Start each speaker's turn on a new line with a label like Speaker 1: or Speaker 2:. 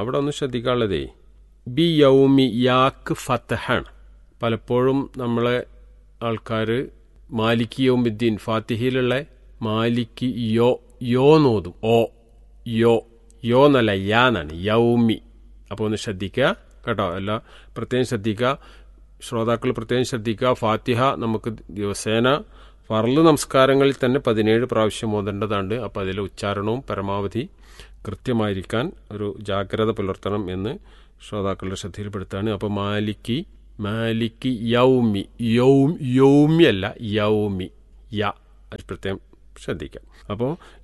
Speaker 1: അവിടെ ഒന്ന് ശ്രദ്ധിക്കാനുള്ളതേ ബി യൗമി യാക്ക് ഫത്തഹാണ് പലപ്പോഴും നമ്മളെ ആൾക്കാർ മാലിക്കി യൗമുദ്ദീൻ ഫാത്തിഹയിലുള്ള മാലിക്കി യോ യോ നോതും ഓ യോ യോ എന്നല്ല യാ എന്നാണ് യൗമി അപ്പോൾ ഒന്ന് ശ്രദ്ധിക്കുക കേട്ടോ എല്ലാ പ്രത്യേകം ശ്രദ്ധിക്കുക ശ്രോതാക്കൾ പ്രത്യേകം ശ്രദ്ധിക്കുക ഫാത്തിഹ നമുക്ക് ദിവസേന ഫർള് നമസ്കാരങ്ങളിൽ തന്നെ പതിനേഴ് പ്രാവശ്യം ഓതേണ്ടതുണ്ട് അപ്പോൾ അതിലെ ഉച്ചാരണവും പരമാവധി കൃത്യമായിരിക്കാൻ ഒരു ജാഗ്രത പുലർത്തണം എന്ന് ശ്രോതാക്കളുടെ ശ്രദ്ധയിൽപ്പെടുത്താണ് അപ്പോൾ മാലിക്കി മാലിക്കി യൗമി യൗം യൗമി അല്ല യൗമി യ അത് പ്രത്യേകം ശ്രദ്ധിക്കാം അപ്പോൾ